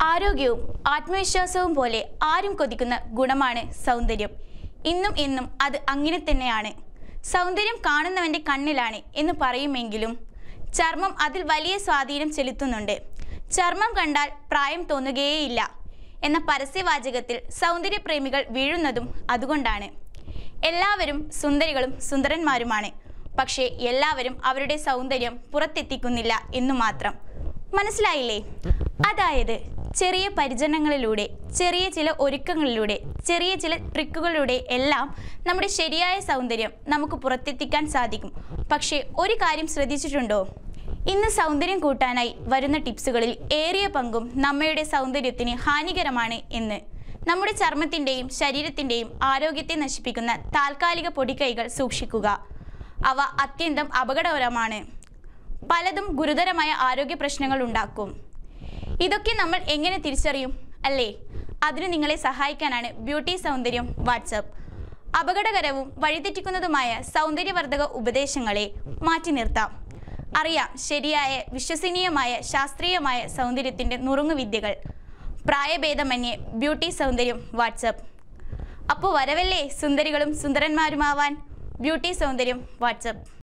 ആരോഗ്യവും ആത്മവിശ്വാസവും പോലെ ആരും കൊതിക്കുന്ന ഗുണമാണ് സൗന്ദര്യം ഇന്നും എന്നും അത് അങ്ങനെ തന്നെയാണ് സൗന്ദര്യം കാണുന്നവൻ്റെ കണ്ണിലാണ് എന്ന് പറയുമെങ്കിലും ചർമ്മം അതിൽ വലിയ സ്വാധീനം ചെലുത്തുന്നുണ്ട് ചർമ്മം കണ്ടാൽ പ്രായം തോന്നുകയേയില്ല എന്ന പരസ്യവാചകത്തിൽ സൗന്ദര്യപ്രേമികൾ വീഴുന്നതും അതുകൊണ്ടാണ് എല്ലാവരും സുന്ദരികളും സുന്ദരന്മാരുമാണ് പക്ഷേ എല്ലാവരും അവരുടെ സൗന്ദര്യം പുറത്തെത്തിക്കുന്നില്ല എന്നു മാത്രം മനസ്സിലായില്ലേ അതായത് ചെറിയ പരിചരണങ്ങളിലൂടെ ചെറിയ ചില ഒരുക്കങ്ങളിലൂടെ ചെറിയ ചില ട്രിക്കുകളിലൂടെ എല്ലാം നമ്മുടെ ശരിയായ സൗന്ദര്യം നമുക്ക് പുറത്തെത്തിക്കാൻ സാധിക്കും പക്ഷേ ഒരു കാര്യം ശ്രദ്ധിച്ചിട്ടുണ്ടോ ഇന്ന് സൗന്ദര്യം കൂട്ടാനായി വരുന്ന ടിപ്സുകളിൽ ഏറിയ പങ്കും നമ്മയുടെ സൗന്ദര്യത്തിന് ഹാനികരമാണ് എന്ന് നമ്മുടെ ചർമ്മത്തിൻ്റെയും ശരീരത്തിൻ്റെയും ആരോഗ്യത്തെ നശിപ്പിക്കുന്ന താൽക്കാലിക പൊടിക്കൈകൾ സൂക്ഷിക്കുക അവ അത്യന്തം അപകടകരമാണ് പലതും ഗുരുതരമായ ആരോഗ്യ പ്രശ്നങ്ങൾ ഉണ്ടാക്കും ഇതൊക്കെ നമ്മൾ എങ്ങനെ തിരിച്ചറിയും അല്ലേ അതിന് നിങ്ങളെ സഹായിക്കാനാണ് ബ്യൂട്ടി സൗന്ദര്യം വാട്സപ്പ് അപകടകരവും വഴിതെറ്റിക്കുന്നതുമായ സൗന്ദര്യവർദ്ധക ഉപദേശങ്ങളെ മാറ്റി നിർത്താം അറിയാം ശരിയായ വിശ്വസനീയമായ ശാസ്ത്രീയമായ സൗന്ദര്യത്തിൻ്റെ നുറുങ്ങുവിദ്യകൾ പ്രായഭേദമന്യേ ബ്യൂട്ടി സൗന്ദര്യം വാട്സപ്പ് അപ്പോൾ വരവല്ലേ സുന്ദരികളും സുന്ദരന്മാരുമാവാൻ ബ്യൂട്ടി സൗന്ദര്യം വാട്സപ്പ്